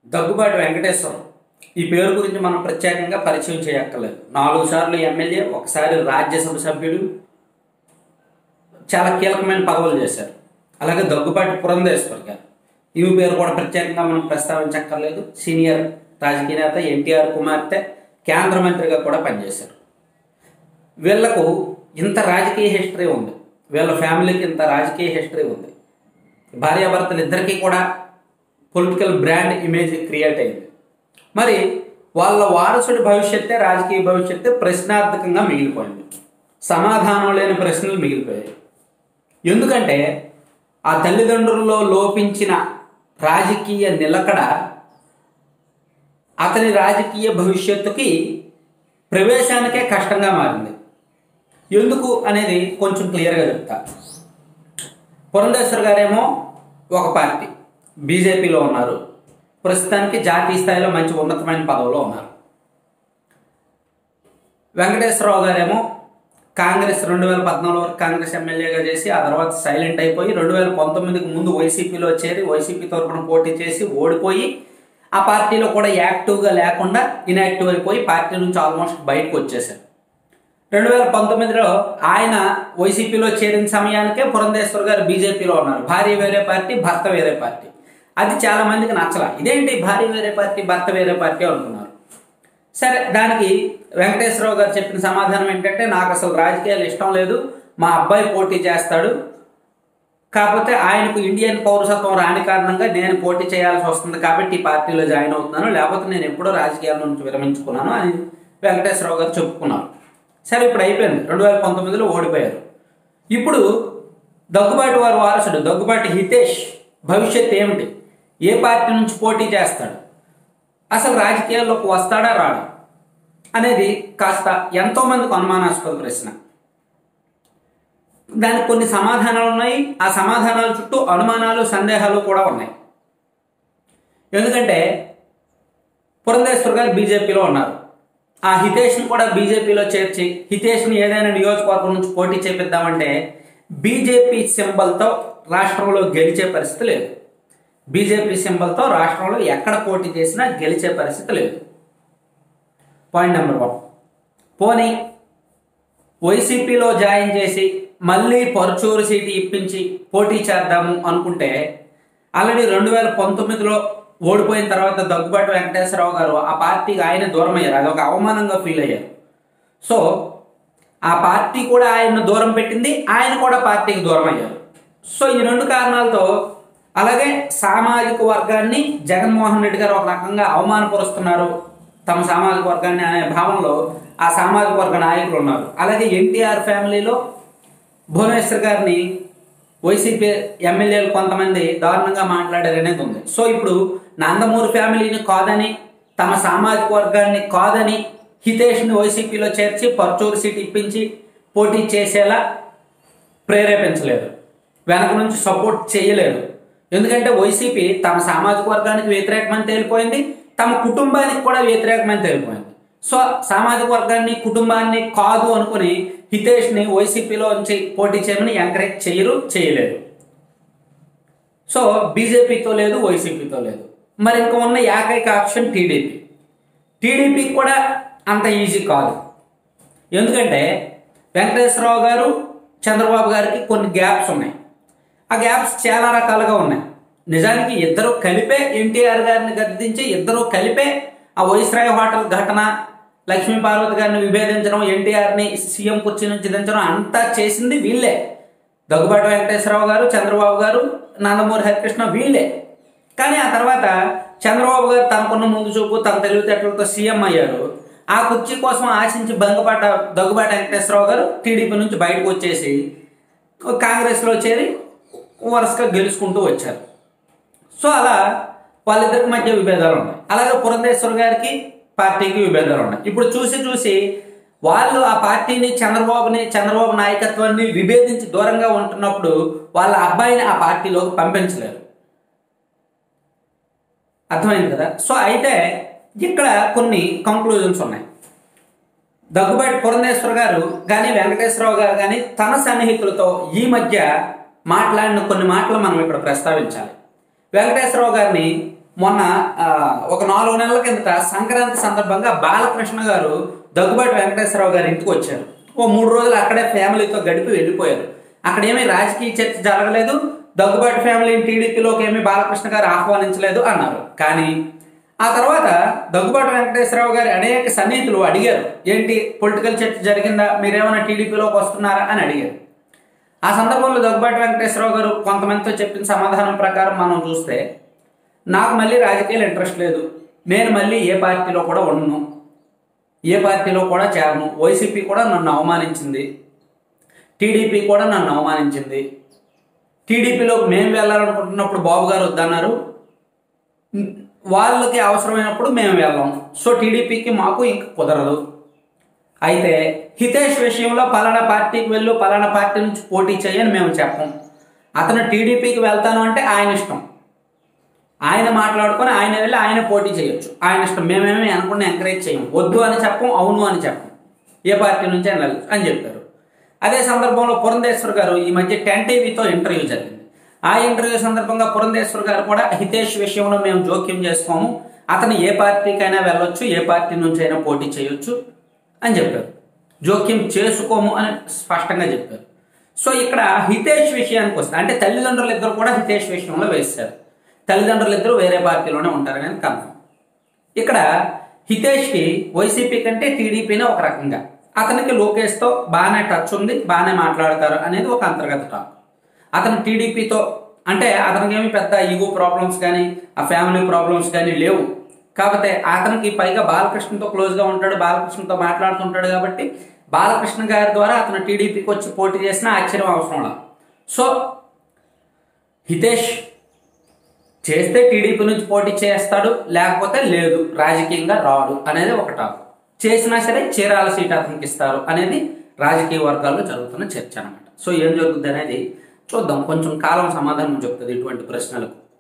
దగ్గుబాటి వెంకటేశ్వరం ఈ పేరు గురించి మనం ప్రత్యేకంగా పరిచయం చేయక్కర్లేదు నాలుగు సార్లు ఎమ్మెల్యే ఒకసారి రాజ్యసభ సభ్యుడు చాలా కీలకమైన పదవులు చేశారు అలాగే దగ్గుబాటి పురంధేశ్వర్ గారు ఈమె పేరు కూడా ప్రత్యేకంగా మనం ప్రస్తావించక్కర్లేదు సీనియర్ రాజకీయ నేత ఎన్టీఆర్ కుమార్తె కేంద్ర మంత్రిగా కూడా పనిచేశారు వీళ్లకు ఇంత రాజకీయ హిస్టరీ ఉంది వీళ్ళ ఫ్యామిలీకి ఇంత రాజకీయ హిస్టరీ ఉంది భార్యాభర్తలు ఇద్దరికీ కూడా పొలిటికల్ బ్రాండ్ ఇమేజ్ క్రియేట్ అయింది మరి వాళ్ళ వారసుడి భవిష్యత్తే రాజకీయ భవిష్యత్తే ప్రశ్నార్థకంగా మిగిలిపోయింది సమాధానం లేని ప్రశ్నలు మిగిలిపోయాయి ఎందుకంటే ఆ తల్లిదండ్రుల్లో లోపించిన రాజకీయ నిలకడ అతని రాజకీయ భవిష్యత్తుకి ప్రవేశానికే కష్టంగా మారింది ఎందుకు అనేది కొంచెం క్లియర్గా చెప్తా పురంధేశ్వర్ గారేమో ఒక పార్టీ బీజేపీలో ఉన్నారు ప్రస్తుతానికి జాతీయ స్థాయిలో మంచి ఉన్నతమైన పదవిలో ఉన్నారు వెంకటేశ్వరరావు గారేమో కాంగ్రెస్ రెండు వేల పద్నాలుగు వరకు కాంగ్రెస్ ఎమ్మెల్యేగా చేసి ఆ తర్వాత సైలెంట్ అయిపోయి రెండు వేల పంతొమ్మిదికి ముందు వైసీపీలో చేరి వైసీపీ తరఫున పోటీ చేసి ఓడిపోయి ఆ పార్టీలో కూడా యాక్టివ్గా లేకుండా ఇన్యాక్టివ్ అయిపోయి పార్టీ నుంచి ఆల్మోస్ట్ బయటకు వచ్చేసారు రెండు వేల పంతొమ్మిదిలో ఆయన వైసీపీలో చేరిన సమయానికే పురంధేశ్వర్ గారు బీజేపీలో ఉన్నారు భార్య వేరే పార్టీ భర్త వేరే పార్టీ అది చాలా మందికి నచ్చల ఇదేంటి భార్య వేరే పార్టీ భర్త వేరే పార్టీ అనుకున్నారు సరే దానికి వెంకటేశ్వరరావు గారు చెప్పిన సమాధానం ఏంటంటే నాకు అసలు రాజకీయాలు ఇష్టం లేదు మా అబ్బాయి పోటీ చేస్తాడు కాకపోతే ఆయనకు ఇండియన్ పౌరసత్వం రాని కారణంగా నేను పోటీ చేయాల్సి వస్తుంది కాబట్టి ఈ పార్టీలో జాయిన్ అవుతున్నాను లేకపోతే నేను ఎప్పుడో రాజకీయాల నుంచి విరమించుకున్నాను అని వెంకటేశ్వరరావు గారు చెప్పుకున్నారు సరే ఇప్పుడు అయిపోయింది రెండు వేల పంతొమ్మిదిలో ఓడిపోయారు ఇప్పుడు దగ్గుబాటి వారి వారసుడు దగ్గుబాటి హితేష్ భవిష్యత్ ఏమిటి ఏ పార్టీ నుంచి పోటీ చేస్తాడు అసలు రాజకీయాల్లోకి వస్తాడా రాడా అనేది కాస్త ఎంతో మందికి అనుమానాస్పద ప్రశ్న దానికి కొన్ని సమాధానాలు ఉన్నాయి ఆ సమాధానాల చుట్టూ అనుమానాలు సందేహాలు కూడా ఉన్నాయి ఎందుకంటే పురంధేశ్వర్ గారు బీజేపీలో ఉన్నారు ఆ హితేష్ని కూడా బీజేపీలో చేర్చి హితేష్ని ఏదైనా నియోజకవర్గం నుంచి పోటీ చేపిద్దామంటే బీజేపీ సింబల్తో రాష్ట్రంలో గెలిచే పరిస్థితి లేదు బీజేపీ సింబల్తో రాష్ట్రంలో ఎక్కడ పోటీ చేసినా గెలిచే పరిస్థితి లేదు పాయింట్ నెంబర్ వన్ పోనీ వైసీపీలో జాయిన్ చేసి మళ్ళీ పరుచూరు సీటు ఇప్పించి పోటీ చేద్దాము అనుకుంటే ఆల్రెడీ రెండు వేల పంతొమ్మిదిలో ఓడిపోయిన తర్వాత దగ్గుబాటి వెంకటేశ్వరరావు గారు ఆ పార్టీకి ఆయన దూరం అయ్యారు అదొక అవమానంగా ఫీల్ అయ్యారు సో ఆ పార్టీ కూడా ఆయన్ను దూరం పెట్టింది ఆయన కూడా పార్టీకి దూరం అయ్యారు సో ఈ రెండు కారణాలతో అలాగే సామాజిక వర్గాన్ని జగన్మోహన్ రెడ్డి గారు ఒక రకంగా అవమానపరుస్తున్నారు తమ సామాజిక వర్గాన్ని అనే భావనలో ఆ సామాజిక వర్గ నాయకులు ఉన్నారు అలాగే ఎన్టీఆర్ ఫ్యామిలీలో భువనేశ్వర్ గారిని వైసీపీ ఎమ్మెల్యేలు కొంతమంది దారుణంగా మాట్లాడారు అనేది ఉంది సో ఇప్పుడు నందమూరి ఫ్యామిలీని కాదని తమ సామాజిక వర్గాన్ని కాదని హితేష్ని వైసీపీలో చేర్చి పర్చూరు సీట్ ఇప్పించి పోటీ చేసేలా ప్రేరేపించలేదు వెనక నుంచి సపోర్ట్ చేయలేదు ఎందుకంటే వైసీపీ తమ సామాజిక వర్గానికి వ్యతిరేకమని తేలిపోయింది తమ కుటుంబానికి కూడా వ్యతిరేకమని తేలిపోయింది సో సామాజిక వర్గాన్ని కుటుంబాన్ని కాదు అనుకుని హితేష్ని వైసీపీలో నుంచి పోటీ చేయమని ఎంకరేజ్ చేయరు చేయలేరు సో బీజేపీతో లేదు వైసీపీతో లేదు మరి ఇంకా ఉన్న ఏకైక ఆప్షన్ టీడీపీ టీడీపీకి కూడా అంత ఈజీ కాదు ఎందుకంటే వెంకటేశ్వరరావు గారు చంద్రబాబు గారికి కొన్ని గ్యాప్స్ ఉన్నాయి ఆ గ్యాప్స్ చాలా రకాలుగా ఉన్నాయి నిజానికి ఇద్దరు కలిపే ఎన్టీఆర్ గారిని గద్దించి ఇద్దరు కలిపే ఆ వైస్రాయ్ హోటల్ ఘటన లక్ష్మీ పార్వతి గారిని విభేదించడం ఎన్టీఆర్ని సీఎం కుర్చీ నుంచి దించడం అంతా చేసింది వీళ్ళే దగ్గుబాటి వెంకటేశ్వరరావు గారు చంద్రబాబు గారు నందమూరి హరికృష్ణ వీళ్ళే కానీ ఆ తర్వాత చంద్రబాబు గారు తనకున్న ముందు చూపు తన తెలివితేటలతో సీఎం అయ్యారు ఆ కుర్చీ కోసం ఆశించి బంగపాట దగ్గుబాటి వెంకటేశ్వరరావు గారు టీడీపీ నుంచి బయటకు వచ్చేసి కాంగ్రెస్లో చేరి వరుసగా గెలుచుకుంటూ వచ్చారు సో అలా వాళ్ళిద్దరికి మధ్య విభేదాలు ఉన్నాయి అలాగే పురంధేశ్వర్ గారికి పార్టీకి విభేదాలు ఉన్నాయి ఇప్పుడు చూసి చూసి వాళ్ళు ఆ పార్టీని చంద్రబాబుని చంద్రబాబు నాయకత్వాన్ని విభేదించి దూరంగా ఉంటున్నప్పుడు వాళ్ళ అబ్బాయిని ఆ పార్టీలోకి పంపించలేరు అర్థమైంది కదా సో అయితే ఇక్కడ కొన్ని కంక్లూజన్స్ ఉన్నాయి దగ్గుబాటి పురంధేశ్వర్ గారు కానీ వెంకటేశ్వరరావు గారు కానీ తన సన్నిహితులతో ఈ మధ్య మాట్లాడిన కొన్ని మాటలు మనం ఇక్కడ ప్రస్తావించాలి వెంకటేశ్వరరావు గారిని మొన్న ఆ, ఒక నాలుగు నెలల కిందట సంక్రాంతి సందర్భంగా బాలకృష్ణ గారు దగ్గుబాటి వెంకటేశ్వరరావు గారి ఇంటికి వచ్చారు ఓ మూడు రోజులు అక్కడే ఫ్యామిలీతో గడిపి వెళ్ళిపోయారు అక్కడ ఏమీ రాజకీయ చర్చ జరగలేదు దగ్గుబాటి ఫ్యామిలీని టీడీపీలోకి ఏమీ బాలకృష్ణ గారు ఆహ్వానించలేదు అన్నారు కానీ ఆ తర్వాత దగ్గుబాటి వెంకటేశ్వరరావు గారి అనేక సన్నిహితులు అడిగారు ఏంటి పొలిటికల్ చర్చ జరిగిందా మీరేమైనా టీడీపీలోకి వస్తున్నారా అని అడిగారు ఆ సందర్భంలో దగ్గుబాటి వెంకటేశ్వరరావు గారు కొంతమందితో చెప్పిన సమాధానం ప్రకారం మనం చూస్తే నాకు మళ్ళీ రాజకీయాలు ఇంట్రెస్ట్ లేదు నేను మళ్ళీ ఏ పార్టీలో కూడా ఉండను ఏ పార్టీలో కూడా చేరను వైసీపీ కూడా నన్ను అవమానించింది టీడీపీ కూడా నన్ను అవమానించింది టీడీపీలో మేము వెళ్ళాలనుకుంటున్నప్పుడు బాబు గారు వద్దన్నారు వాళ్ళకి అవసరమైనప్పుడు మేము వెళ్ళాం సో టీడీపీకి మాకు ఇంక కుదరదు అయితే హితేష్ విషయంలో పలానా పార్టీకి వెళ్ళు పలానా పార్టీ నుంచి పోటీ చేయని మేము చెప్పం అతను టీడీపీకి వెళ్తాను అంటే ఆయన ఇష్టం ఆయన మాట్లాడుకొని ఆయన వెళ్ళి ఆయన పోటీ చేయొచ్చు ఆయన ఇష్టం మేమేమి అనుకుని ఎంకరేజ్ చేయం వద్దు అని చెప్పం అవును అని చెప్పం ఏ పార్టీ నుంచి వెళ్ళాలి అని చెప్పారు అదే సందర్భంలో పురంధేశ్వర్ గారు ఈ మధ్య టెన్ టీవీతో ఇంటర్వ్యూ జరిగింది ఆ ఇంటర్వ్యూ సందర్భంగా పురంధేశ్వర్ గారు కూడా హితేష్ విషయంలో మేము జోక్యం చేసుకోము అతను ఏ పార్టీకైనా వెళ్ళొచ్చు ఏ పార్టీ నుంచి అయినా పోటీ చేయొచ్చు అని చెప్పారు జోక్యం చేసుకోము అని స్పష్టంగా చెప్పారు సో ఇక్కడ హితేష్ విషయానికి వస్తే అంటే తల్లిదండ్రులు ఇద్దరు కూడా హితేష్ విషయంలో వేశారు తల్లిదండ్రులు ఇద్దరు వేరే పార్టీలోనే ఉంటారనేది కన్ఫర్మ్ ఇక్కడ హితేష్కి వైసీపీ కంటే టీడీపీనే ఒక రకంగా అతనికి లోకేష్తో బాగానే టచ్ ఉంది బాగానే మాట్లాడతారు అనేది ఒక అంతర్గత టాక్ అతను టీడీపీతో అంటే అతనికి ఏమి పెద్ద ఈగో ప్రాబ్లమ్స్ కానీ ఆ ఫ్యామిలీ ప్రాబ్లమ్స్ కానీ లేవు కాకపోతే అతనికి పైగా బాలకృష్ణతో క్లోజ్గా ఉంటాడు బాలకృష్ణతో మాట్లాడుతుంటాడు కాబట్టి బాలకృష్ణ గారి ద్వారా అతను టీడీపీకి వచ్చి పోటీ చేసినా ఆశ్చర్యం అవసరం లేదు సో హితేష్ చేస్తే టీడీపీ నుంచి పోటీ చేస్తాడు లేకపోతే లేదు రాజకీయంగా రాడు అనేది ఒక టాక్ చేసినా సరే చీరాల సీట్ అతనికి ఇస్తారు అనేది రాజకీయ వర్గాల్లో జరుగుతున్న చర్చ అనమాట సో ఏం జరుగుతుంది అనేది చూద్దాం కొంచెం కాలం సమాధానం చెప్తుంది ఇటువంటి ప్రశ్నలకు